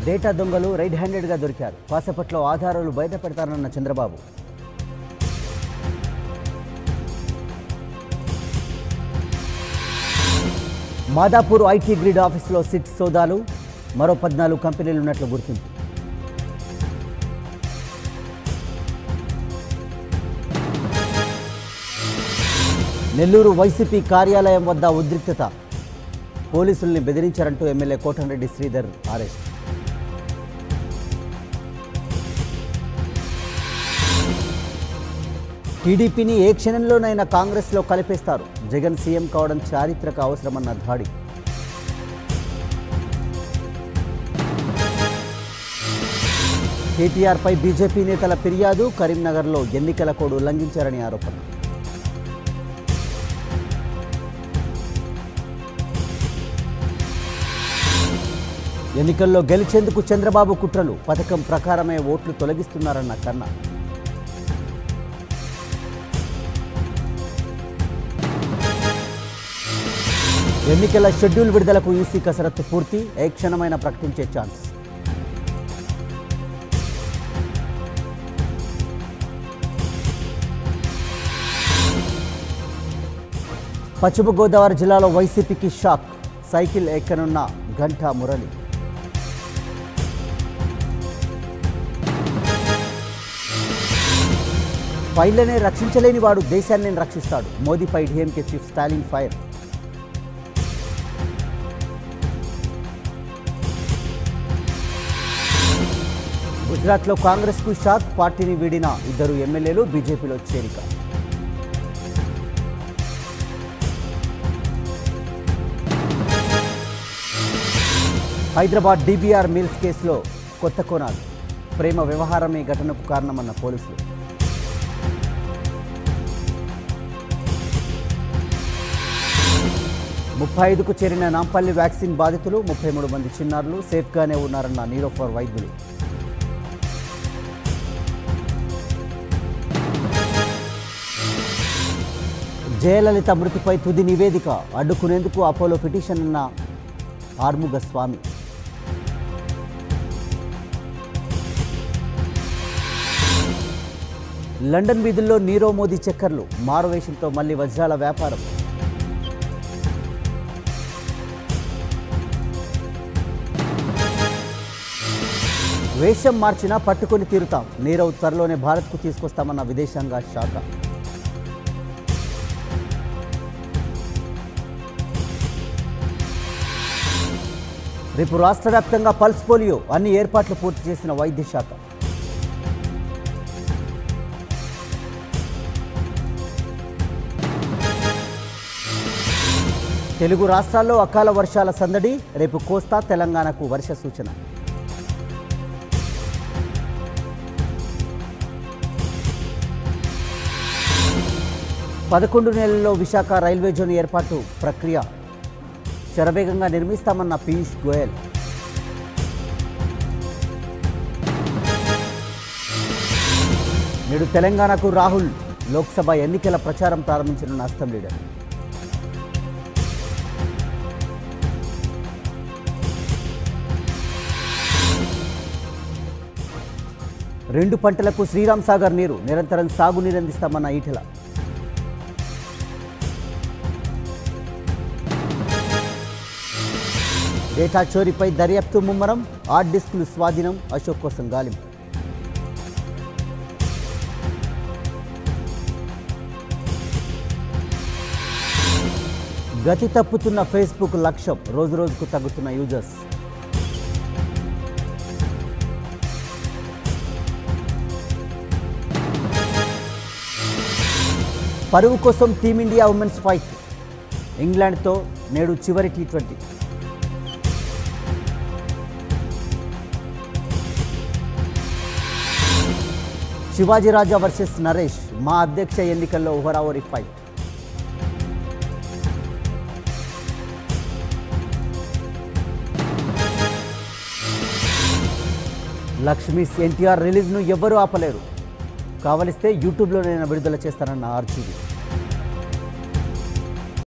data దొంగలు right హ్యాండెడ్గా దొరికారు కాసేపట్లో ఆధారాలు బయట పెడతారన్న చంద్రబాబు మాదాపూర్ ఐటీ గ్రిడ్ ఆఫీసులో సిట్ సోదాలు మరో పద్నాలుగు కంపెనీలు ఉన్నట్లు గుర్తింపు నెల్లూరు వైసీపీ కార్యాలయం వద్ద ఉద్రిక్తత పోలీసుల్ని బెదిరించారంటూ ఎమ్మెల్యే కోటంరెడ్డి శ్రీధర్ అరెస్ట్ టీడీపీని ఏ క్షణంలోనైనా కాంగ్రెస్లో కలిపేస్తారు జగన్ సీఎం కావడం చారిత్రక అవసరమన్న ధాడి కేటీఆర్పై బీజేపీ నేతల ఫిర్యాదు కరీంనగర్లో ఎన్నికల కోడ్ ఉల్లంఘించారని ఆరోపణ ఎన్నికల్లో గెలిచేందుకు చంద్రబాబు కుట్రలు పథకం ప్రకారమే ఓట్లు తొలగిస్తున్నారన్న కన్నా ఎన్నికల షెడ్యూల్ విడుదలకు ఈసీ కసరత్తు పూర్తి ఏ క్షణమైన ప్రకటించే ఛాన్స్ పశ్చిమ గోదావరి జిల్లాలో వైసీపీకి షాక్ సైకిల్ ఎక్కనున్న గంటా మురళి ఫైళ్లనే రక్షించలేని వాడు దేశాన్ని రక్షిస్తాడు మోదీపై డీఎంకే చీఫ్ స్టాలిన్ ఫైర్ గుజరాత్లో కాంగ్రెస్కు షాక్ పార్టీని వీడిన ఇద్దరు ఎమ్మెల్యేలు బీజేపీలో చేరిక హైదరాబాద్ డీబీఆర్ మిల్స్ కేసులో కొత్త కోణాలు ప్రేమ వ్యవహారమే ఘటనకు కారణమన్న పోలీసులు ముప్పై ఐదుకు చేరిన నాంపల్లి వ్యాక్సిన్ బాధితులు ముప్పై మూడు మంది చిన్నారులు సేఫ్గానే ఉన్నారన్న నీరోఫర్ వైద్యులు జయలలిత మృతిపై తుది నివేదిక అడ్డుకునేందుకు అపోలో పిటిషన్ అన్న ఆర్ముగ స్వామి లండన్ వీధుల్లో నీరవ్ మోదీ చక్కర్లు మారువేషంతో మళ్ళీ వజ్రాల వ్యాపారం వేషం మార్చినా పట్టుకొని తీరుతాం నీరవ్ త్వరలోనే భారత్కు తీసుకొస్తామన్న విదేశాంగ శాఖ రేపు రాష్ట్ర వ్యాప్తంగా పల్స్ పోలియో అన్ని ఏర్పాట్లు పూర్తి చేసిన వైద్య శాఖ తెలుగు రాష్ట్రాల్లో అకాల వర్షాల సందడి రేపు కోస్తా తెలంగాణకు వర్ష సూచన పదకొండు నెలల్లో విశాఖ రైల్వే జోన్ ఏర్పాటు ప్రక్రియ శరవేగంగా నిర్మిస్తామన్న పీయూష్ గోయల్ నేడు తెలంగాణకు రాహుల్ లోక్సభ ఎన్నికల ప్రచారం ప్రారంభించనున్న అస్తం లీడర్ రెండు పంటలకు శ్రీరామ్ సాగర్ నీరు నిరంతరం సాగు నీరందిస్తామన్న ఈటెల డేటా చోరీపై దర్యాప్తు ముమ్మరం హార్డ్ డిస్క్లు స్వాధీనం అశోక్ కోసం గాలింపు గతి తప్పుతున్న ఫేస్బుక్ లక్ష్యం రోజు రోజుకు తగ్గుతున్న యూజర్స్ పరువు కోసం టీమిండియా ఉమెన్స్ ఫైట్ ఇంగ్లాండ్తో నేడు చివరి T twenty Shivaji Raja versus Naresh Maa అధ్యక్ష ఎన్నికల్లో హోరావరి ఫైట్ లక్ష్మీస్ ఎన్టీఆర్ రిలీజ్ను ఎవ్వరూ ఆపలేరు కావలిస్తే యూట్యూబ్లోనైనా విడుదల చేస్తానన్న ఆర్జీవి